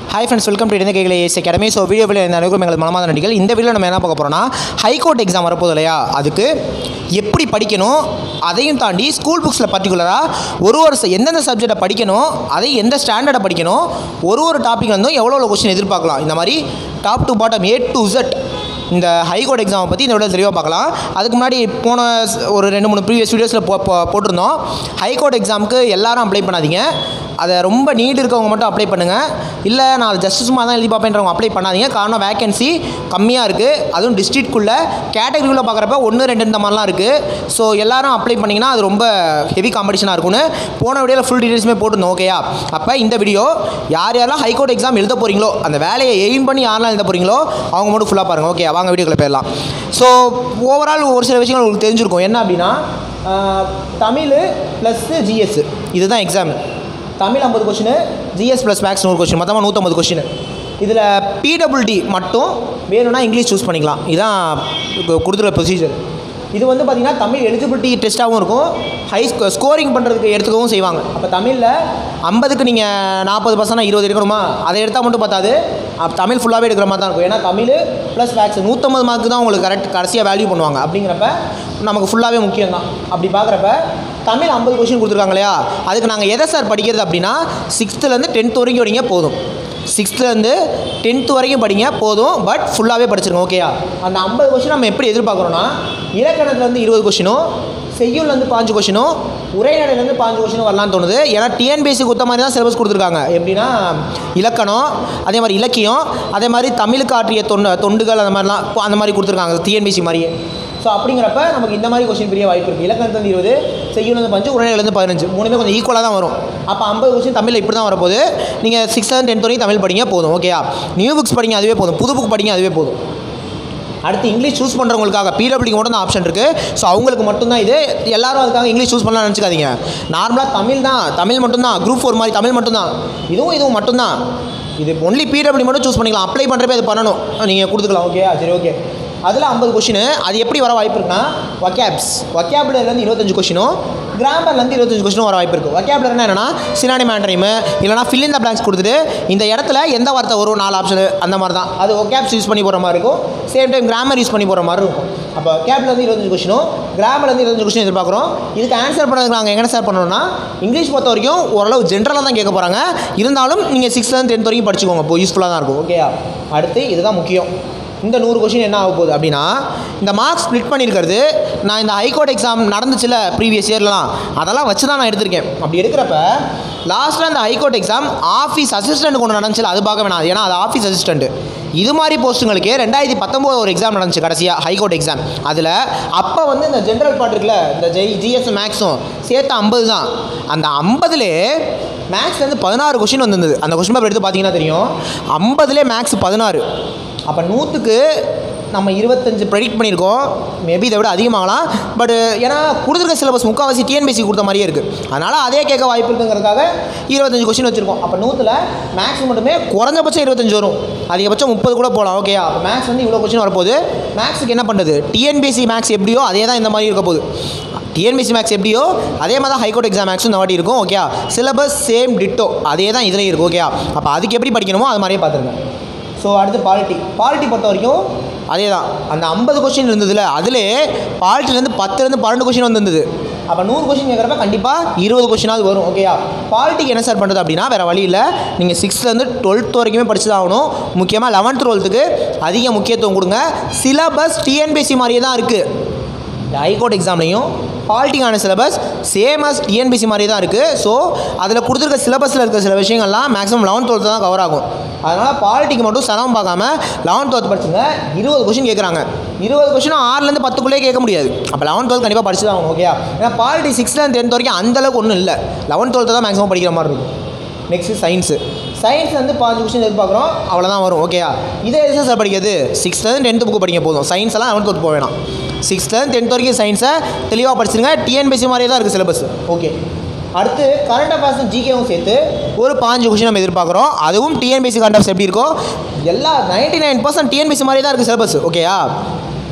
hi friends welcome to இருந்து கேட்கல ace academy so வீடியோவில் இந்த அனுபவம் எங்களுக்கு மனமாத நடிகள் இந்த வீடியோ நம்ம என்ன பார்க்க போகிறோம்னா ஹைகோர்ட் எக்ஸாம் வரப்போகுது இல்லையா அதுக்கு எப்படி படிக்கணும் அதையும் தாண்டி ஸ்கூல் புக்ஸில் பர்டிகுலராக ஒரு ஒரு ச- எந்தெந்த சப்ஜெக்டை படிக்கணும் அதை எந்த ஸ்டாண்டர்டை படிக்கணும் ஒரு ஒரு டாபிக் வந்து எவ்வளோ எவ்வளோ கொஸ்டின் எதிர்பார்க்கலாம் இந்த மாதிரி top to bottom A to Z இந்த ஹைகோர்ட் எக்ஸாமை பற்றி இந்த விட தெளிவாக பார்க்கலாம் அதுக்கு முன்னாடி போன ஸ்- ஒரு ரெண்டு மூணு ப்ரீவியஸ் வீடியோஸில் போ போ- போட்டிருந்தோம் ஹைகோர்ட் எக்ஸாமுக்கு எல்லாரும் அப்ளை பண்ணாதீங்க அதை ரொம்ப நீட் இருக்கவங்க மட்டும் அப்ளை பண்ணுங்கள் இல்லை நான் அது ஜஸ்ட் சும்மா தான் எழுதி பார்ப்பேன்றவங்க அப்ளை பண்ணாதீங்க காரணம் வேகன்சி கம்மியாக இருக்குது அதுவும் டிஸ்ட்ரிக்ட்குள்ளே கேட்டகரியில் பார்க்குறப்ப ஒன்று ரெண்டு இந்த மாதிரிலாம் இருக்குது ஸோ எல்லாரும் அப்ளை பண்ணிங்கன்னா அது ரொம்ப ஹெவி காம்படிஷனாக இருக்கும்னு போன வீடியோவில் ஃபுல் டீட்டெயில்ஸுமே போட்டிருந்தோம் ஓகேயா அப்போ இந்த வீடியோ யார் யாரெல்லாம் ஹைகோர்ட் எக்ஸாம் எழுத போகிறீங்களோ அந்த வேலையை எய்ம் பண்ணி யாரெல்லாம் எழுத போகிறீங்களோ அவங்க மட்டும் ஃபுல்லாக பாருங்கள் ஓகே வாங்க வீடியோக்குள்ள போயிடலாம் ஸோ ஓவரால் ஒரு சில விஷயங்கள் உங்களுக்கு தெரிஞ்சிருக்கும் என்ன அப்படின்னா ஆஹ், தமிழ் ப்ளஸ்ஸு ஜிஎஸ் இதுதான் எக்ஸாம் தமிழ் ஐம்பது கொஷின் ஜிஎஸ் ப்ளஸ் மேக்ஸ் நூறு கொஷின் மொத்தமாக நூற்றம்பது கொஷின் இதில் பிடபிள்டி மட்டும் வேணும்னா இங்கிலீஷ் சூஸ் பண்ணிக்கலாம் இதுதான் கு- கொடுத்துருக்க ப்ரொசீஜர் இது வந்து பார்த்திங்கன்னா தமிழ் எலிஜிபிலிட்டி டெஸ்ட்டாகவும் இருக்கும் ஹை ஸ்கோரிங் பண்ணுறதுக்கு எடுத்துக்கவும் செய்வாங்க அப்போ தமிழில் ஐம்பதுக்கு நீங்கள் நாற்பது பர்சன்ட் இருபது எடுக்கணுமா அதை எடுத்தால் மட்டும் பார்த்தாது அப்ப தமிழ் ஃபுல்லாகவே எடுக்கிற மாதிரி தான் இருக்கும் ஏன்னா தமிழ் ப்ளஸ் மேக்ஸ் நூற்றம்பது மார்க்கு தான் உங்களுக்கு கரெக்ட் கடைசியாக வேல்யூ பண்ணுவாங்க அப்படிங்கிறப்ப நமக்கு ஃபுல்லாகவே முக்கியம் தான் அப்படி பார்க்குறப்ப தமிழ் ஐம்பது கொஷின் கொடுத்துருக்காங்க இல்லையா அதுக்கு நாங்கள் எதை சார் படிக்கிறது அப்படின்னா சிக்ஸ்த்துலேருந்து டென்த் வரைக்கும் படிங்க போதும் சிக்ஸ்த்துலேருந்து டென்த்து வரைக்கும் படிங்க போதும் பட் ஃபுல்லாகவே படிச்சிருங்க ஓகேயா அந்த ஐம்பது கொஷின் நம்ம எப்படி எதிர்பார்க்குறோன்னா இலக்கணத்துலேருந்து இருபது கொஷினும் செய்யுள்லேருந்து பாஞ்சு கொஷினும் உரைநடையிலேருந்து பாஞ்சு கொஷினும் வரலான்னு தோணுது ஏன்னா டிஎன்பிஎஸ்சி கொடுத்த மாதிரி தான் சிலபஸ் கொடுத்துருக்காங்க எப்படின்னா இலக்கணம் அதே மாதிரி இலக்கியம் அதே மாதிரி தமிழுக்கு ஆற்றிய தொண்டு தொண்டுகள் அந்த மாதிரிலாம் இப்போ அந்த மாதிரி கொடுத்துருக்காங்க டிஎன்பிஎஸ்சி மாதிரியே ஸோ அப்படிங்கிறப்ப நமக்கு இந்த மாதிரி கொஸ்டின் பெரிய வாய்ப்பு இருக்குது இலக்கணத்துலேருந்து இருபது செய்யுள்லேருந்து பஞ்சு உரைநடையிலேருந்து பதினஞ்சு மூணுமே கொஞ்சம் ஈக்குவலாக தான் வரும் அப்போ ஐம்பது கொஸ்டின் தமிழில் இப்படி தான் வரப்போகுது நீங்கள் சிக்ஸ்த் டென்த் வரைக்கும் தமிழ் படிங்க போதும் ஓகேயா நியூ புக்ஸ் படிங்க அதுவே போதும் புது புக் படிங்க அதுவே போதும் அடுத்து இங்கிலீஷ் சூஸ் பண்ணுறவங்களுக்காக பிடபிள்யூக்கு மட்டும் தான் ஆப்ஷன் இருக்குது ஸோ அவங்களுக்கு மட்டும்தான் இது எல்லாரும் அதுக்காக இங்கிலீஷ் சூஸ் பண்ணலாம் நினச்சிக்காதீங்க நார்மலாக தமிழ் தான் தமிழ் மட்டும்தான் குரூப் ஃபோர் மாதிரி தமிழ் மட்டும்தான் இதுவும் இதுவும் மட்டும்தான் இது ஒன்லி பிடபிள்யூ மட்டும் சூஸ் பண்ணிக்கலாம் அப்ளை பண்ணுறப்ப அது பண்ணணும் நீங்கள் கொடுத்துக்கலாம் ஓகேயா சரி ஓகே அதில் ஐம்பது கொஷின் அது எப்படி வர வாய்ப்பு இருக்குன்னா வக்கேப்ஸ் வக்கேபுலர்லேருந்து இருபத்தஞ்சு கொஷினும் கிராமர்லேருந்து இருபத்தஞ்சு கொஷினும் வர வாய்ப்பு இருக்குது வக்கேபுலர்னா என்னன்னா சினானி மேண்ட்ரைமு இல்லைனா fill in the blanks கொடுத்துட்டு இந்த இடத்துல எந்த வார்த்தை வரும் நாலு ஆப்ஷன் அந்த மாதிரி தான் அது ஒகேப்ஸ் யூஸ் பண்ணி போகிற மாதிரி இருக்கும் சேம் டைம் கிராமர் யூஸ் பண்ணி போகிற மாதிரி இருக்கும் அப்போ கேப்லேருந்து இருபத்தஞ்சு கொஷினும் கிராமர்லேருந்து இருபத்தஞ்சு கொஷின் எதிர்பார்க்குறோம் இதுக்கு ஆன்சர் பண்ணுறதுக்கு நாங்கள் எங்கே சார் பண்ணணும்னா இங்கிலீஷ் பொறுத்த வரைக்கும் ஓரளவு ஜென்ரலாக தான் கேட்க போகிறாங்க இருந்தாலும் நீங்கள் சிக்ஸ்த்லேருந்து டென்த் வரைக்கும் படிச்சுக்கோங்க இப்போ யூஸ்ஃபுல்லாக தான் இருக்கும் ஓகேயா அடுத்து இதுதான் முக்கியம் இந்த நூறு கொஷின் என்ன ஆக போகுது அப்படின்னா இந்த மார்க்ஸ் ஸ்ப்ளிட் பண்ணியிருக்கிறது நான் இந்த ஹைகோர்ட் எக்ஸாம் நடந்துச்சுல ப்ரீவியஸ் இயர்லாம் அதெல்லாம் வச்சு தான் நான் எடுத்திருக்கேன் அப்படி எடுக்கிறப்ப லாஸ்ட்டில் அந்த ஹைகோர்ட் எக்ஸாம் ஆஃபீஸ் அசிஸ்டன்ட் கொண்டு நடந்துச்சுல அது பார்க்க வேணாம் ஏன்னா அது ஆஃபீஸ் அசிஸ்டன்ட் இது மாதிரி போஸ்ட்டுங்களுக்கு ரெண்டாயிரத்தி பத்தொம்போது ஒரு எக்ஸாம் நடந்துச்சு கடைசியாக ஹைகோர்ட் எக்ஸாம் அதில் அப்போ வந்து இந்த ஜென்ரல் பார்ட் இருக்குல்ல இந்த ஜெய் ஜிஎஸ் மேக்ஸும் சேர்த்து ஐம்பது தான் அந்த ஐம்பதுலே மேக்ஸ்லேருந்து பதினாறு கொஷின் வந்திருந்தது அந்த கொஷின் பேப்பர் எடுத்து பார்த்தீங்கன்னா தெரியும் ஐம்பதுலே மேக்ஸ் பதினாறு அப்போ நூற்றுக்கு நம்ம இருபத்தஞ்சு ப்ரெடிக்ட் பண்ணியிருக்கோம் மேபி இதை விட அதிகமாகலாம் பட் ஏன்னா கொடுத்துருக்க சிலபஸ் முக்கால்வாசி டிஎன்பிசி கொடுத்த மாதிரியே இருக்குது அதனால் அதே கேட்க வாய்ப்பு இருக்குங்கிறதுக்காக இருபத்தஞ்சு கொஸ்டின் வச்சுருக்கோம் அப்போ நூற்றில் மேக்ஸ் மட்டுமே குறைஞ்சபட்சம் இருபத்தஞ்சு வரும் அதிகபட்சம் முப்பது கூட போகலாம் ஓகேயா அப்போ மேக்ஸ் வந்து இவ்வளோ கொஸ்டின் வரப்போகுது மேக்ஸுக்கு என்ன பண்ணுறது டிஎன்பிசி மேக்ஸ் எப்படியோ அதே தான் இந்த மாதிரி இருக்க போகுது டிஎன்பிசி மேக்ஸ் எப்படியோ அதே மாதிரி தான் ஹைகோர்ட் எக்ஸாம் மேக்ஸும் இந்த வாட்டி இருக்கும் ஓகே சிலபஸ் சேம் டிட்டோ அதே தான் இதுலேயும் இருக்கும் ஓகே அப்போ அதுக்கு எப்படி படிக்கணுமோ அது மாதிரியே பார்த்துருங்க ஸோ அடுத்து பாலிட்டி பாலிட்டி பொறுத்த வரைக்கும் அதே தான் அந்த ஐம்பது கொஷின் இருந்ததுல அதிலே பாலிட்டிலேருந்து பத்துலேருந்து பன்னெண்டு கொஷின் வந்திருந்தது அப்போ நூறு கொஷின் கேட்குறப்ப கண்டிப்பாக இருபது கொஷினாவது வரும் ஓகேயா பாலிட்டிக்கு என்ன சார் பண்ணுறது அப்படின்னா வேறு வழி இல்லை நீங்கள் சிக்ஸ்த்லேருந்து டுவெல்த் வரைக்குமே படிச்சு தான் ஆகணும் முக்கியமாக லெவன்த் டுவெல்த்துக்கு அதிக முக்கியத்துவம் கொடுங்க சிலபஸ் டிஎன்பிஎஸ்சி மாதிரியே தான் இருக்குது இந்த ஹைகோர்ட் எக்ஸாம்லையும் பாலிட்டிக்கான சிலபஸ் சேம் அஸ் டிஎன்பிசி மாதிரி தான் இருக்குது ஸோ அதில் கொடுத்துருக்க சிலபஸில் இருக்க சில விஷயங்கள்லாம் மேக்ஸிமம் லெவன்த் டுவெல்த்து தான் கவர் ஆகும் அதனால் பாலிட்டிக்கு மட்டும் சிரமம் பார்க்காம லெவன்த் டுவெல்த் படிச்சுங்க இருபது கொஷின் கேட்குறாங்க இருபது கொஷினும் ஆறுலேருந்து பத்துக்குள்ளே கேட்க முடியாது அப்போ லெவன்த் டுவெல்த் கண்டிப்பாக படிச்சு தான் ஆகணும் ஓகே ஏன்னா பாலிட்டி சிக்ஸ்த்லேருந்து டென்த் வரைக்கும் அந்தளவுக்கு ஒன்றும் இல்லை லெவன்த் டுவெல்த்து தான் மேக்ஸிமம் படிக்கிற மாதிரி இருக்கும் நெக்ஸ்ட்டு சயின்ஸு சயின்ஸ் வந்து பாஞ்சு கொஸ்டின் எதிர்பார்க்குறோம் அவ்வளோதான் வரும் ஓகேயா இதே எது சார் படிக்கிறது சிக்ஸ்த்லேருந்து டென்த்து புக்கு படிக்க போதும் சயின்ஸ் எல்லாம் லெவன்த் டுவெல்த் போக வேணாம் சிக்ஸ்த்லேருந்து டென்த் வரைக்கும் சயின்ஸை தெளிவாக படிச்சிருங்க டிஎன்பிசி மாதிரியே தான் இருக்குது சிலபஸ் ஓகே அடுத்து கரண்ட் அஃபேர்ஸும் ஜிகேவும் சேர்த்து ஒரு பாஞ்சு கொஷின் நம்ம எதிர்பார்க்குறோம் அதுவும் டிஎன்பிசி கரண்ட் அஃபேர்ஸ் எப்படி இருக்கோ எல்லா நைன்ட்டி நைன் பர்சன்ட் டிஎன்பிசி மாதிரி தான் இருக்குது சிலபஸ் ஓகேயா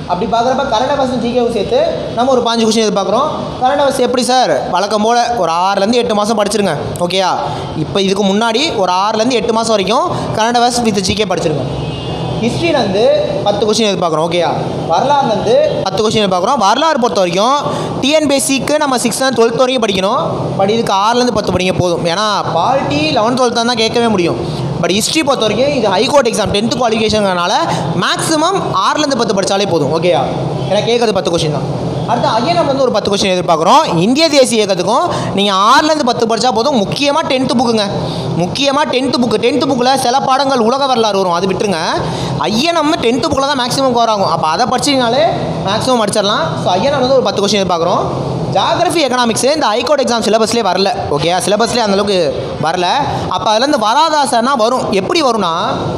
அப்படி பார்க்குறப்ப கரண்ட் அஃபேர்ஸ் ஜிகேவும் சேர்த்து நம்ம ஒரு பாஞ்சு கொஸ்டின் எதிர்பார்க்குறோம் கரண்ட் அஃபேர்ஸ் எப்படி சார் வழக்கம் போல் ஒரு ஆறுலேருந்து எட்டு மாதம் படிச்சிருங்க ஓகேயா இப்போ இதுக்கு முன்னாடி ஒரு ஆறுலேருந்து எட்டு மாதம் வரைக்கும் கரண்ட் அஃபேர்ஸ் வித் ஜிகே படிச்சிருங்க ஹிஸ்ட்ரியிலேருந்து பத்து கொஸ்டின் எதிர்பார்க்குறோம் ஓகேயா வரலாறுலேருந்து பத்து கொஸ்டின் எதிர்பார்க்குறோம் வரலாறு பொறுத்த வரைக்கும் டிஎன்பிஎஸ்சிக்கு நம்ம சிக்ஸ்த் டுவெல்த் வரைக்கும் படிக்கணும் பட் இதுக்கு ஆறுலேருந்து பத்து படிங்க போதும் ஏன்னா பாலிட்டி லெவன்த் டுவெல்த் தான் கேட்கவே முடியும் பட் ஹிஸ்ட்ரி பொறுத்த வரைக்கும் இது ஹைகோர்ட் எக்ஸாம் டென்த்து குவாலிஃபிகேஷனால மேக்ஸிமம் ஆறுலேருந்து பத்து படித்தாலே போதும் ஓகேயா ஏன்னா கேட்கறது பத்து கொஸ்டின் தான் அடுத்து அகைன் நம்ம வந்து ஒரு பத்து கொஸ்டின் எதிர்பார்க்குறோம் இந்திய தேசிய இயக்கத்துக்கும் நீங்கள் ஆறுலேருந்து பத்து படித்தா போதும் முக்கியமாக டென்த்து புக்குங்க முக்கியமாக டென்த்து புக்கு டென்த்து புக்கில் சில பாடங்கள் உலக வரலாறு வரும் அது விட்டுருங்க ஐயனம் டென்த்து புக்கில் தான் மேக்ஸிமம் கவர் ஆகும் அப்போ அதை படிச்சிங்கனாலே மேக்ஸிமம் படிச்சிடலாம் ஸோ ஐயனம் வந்து ஒரு பத்து கொஸ்டின் எதிர்பார்க்குறோம் ஜாகிரஃபி எக்கனாமிக்ஸ் இந்த ஹைகோர்ட் எக்ஸாம் சிலபஸ்லேயே வரல ஓகே சிலபஸ்லேயே அந்தளவுக்கு வரல அப்போ அதுலேருந்து வராதாசனா வரும் எப்படி வரும்னா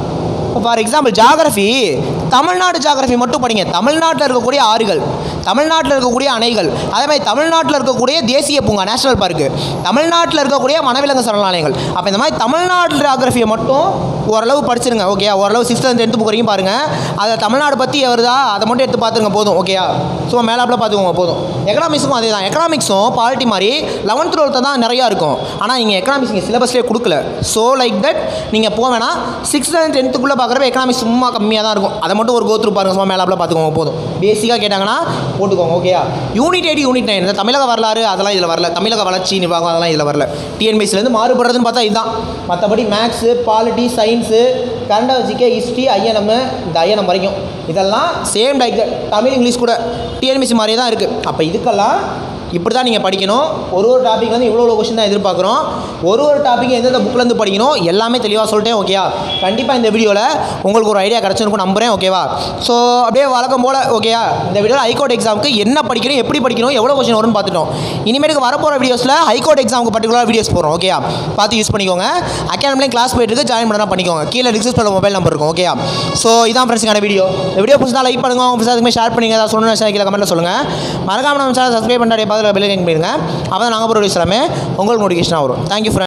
for example geography Tamil Nadu geography மட்டும் படிங்க தமிழ்நாட்டில் இருக்கக்கூடிய ஆறுகள் தமிழ்நாட்டில் இருக்கக்கூடிய அணைகள் அதே மாதிரி தமிழ்நாட்டில் இருக்கக்கூடிய தேசிய பூங்கா நேஷனல் பார்க்கு தமிழ்நாட்டில் இருக்கக்கூடிய வனவிலங்கு சரணாலயங்கள் அப்போ இந்த மாதிரி தமிழ்நாடு ஜாகிரஃபியை மட்டும் ஓரளவு படிச்சிருங்க ஓகேயா ஓரளவு சிக்ஸ்த் அண்ட் டென்த்து புக் வரைக்கும் பாருங்கள் அதில் தமிழ்நாடு பற்றி வருதா அதை மட்டும் எடுத்து பார்த்துருங்க போதும் ஓகேயா சும்மா மேலாப்பில் பார்த்துக்கோங்க போதும் எக்கனாமிக்ஸும் அதே தான் எக்கனாமிக்ஸும் பாலிட்டி மாதிரி லெவன்த் டுவெல்த்து தான் நிறையா இருக்கும் ஆனால் நீங்கள் எக்கனாமிக்ஸ் இங்கே சிலபஸ்லேயே கொடுக்கல ஸோ லைக் தட் நீங்கள் போக வேணாம் சிக்ஸ்த் அண்ட் டென்த்துக்குள்ளே பார்க்குறப்ப எக்கனாமிக்ஸ் சும்மா கம்மியாக தான் இருக்கும் அதை மட்டும் ஒரு கோத்ரூ பாருங்க சும்மா மேலாப்பில் பார்த்துக்கோங்க போதும் பேசிக்காக கேட்டாங்கன்னா போட்டுக்கோங்க ஓகேயா யூனிட் எயிட் யூனிட் நைன் இந்த தமிழக வரலாறு அதெல்லாம் இதில் வரல தமிழக வளர்ச்சி நிர்வாகம் அதெல்லாம் இதில் வரல டிஎன்பிஎஸ்சிலேருந்து மாறுபடுறதுன்னு பார்த்தா இதுதான் மற்றபடி maths polity science current GK history INM இந்த ஐஎன்எம் வரைக்கும் இதெல்லாம் சேம் லைக் தமிழ் இங்கிலீஷ் கூட டிஎன்பிஎஸ்சி மாதிரியே தான் இருக்குது அப்போ இதுக்கெல்லாம் இப்படி தான் நீங்கள் படிக்கணும் ஒரு ஒரு டாபிக் வந்து இவ்வளோ இவ்வளோ கொஸ்டின் தான் எதிர்பார்க்குறோம் ஒரு ஒரு டாப்பிக்கும் எந்தெந்த புக்லேருந்து படிக்கணும் எல்லாமே தெளிவாக சொல்லிட்டேன் ஓகேவா கண்டிப்பாக இந்த வீடியோவில் உங்களுக்கு ஒரு ஐடியா கிடச்சிருக்கும் நம்புறேன் ஓகேவா ஸோ அப்படியே வழக்கம் போல் ஓகேயா இந்த வீடியோவில் ஹைகோர்ட் எக்ஸாமுக்கு என்ன படிக்கணும் எப்படி படிக்கணும் எவ்வளோ கொஸ்டின் வரும்னு பார்த்துட்டோம் இனிமேட்டுக்கு வரப்போகிற வீடியோஸில் ஹைகோர்ட் எக்ஸாமுக்கு பர்டிகுலர் வீடியோஸ் போகிறோம் ஓகேயா பார்த்து யூஸ் பண்ணிக்கோங்க அகாடமிலையும் கிளாஸ் போயிட்டு இருக்கு ஜாயின் பண்ணா பண்ணிக்கோங்க கீழே டிஸ்கிரிப்ஷனில் மொபைல் நம்பர் இருக்கும் ஓகேயா ஸோ இதான் ஃப்ரெண்ட்ஸுக்கான வீடியோ இந்த வீடியோ பிடிச்சா லைக் பண்ணுங்க உங்கள் ஃப்ரெண்ட்ஸுக்குமே ஷேர் பண்ணுங்க ஏதாவது சொல்லணும் கீழே கமெண்ட்டில் சொல்லுங்கள் மறக்காம நம்ம சேனல் சப்ஸ்கிரைப் பண்ணாடிய பதில் பெல் கிளிக் பண்ணிடுங்க அப்போ தான் நாங்கள் போகிற வீடியோஸ் எல்லாமே உங்களுக்கு நோட்டிஃபிகேஷனாக வரும் தேங்க்யூ ஃப்ரெண்ட்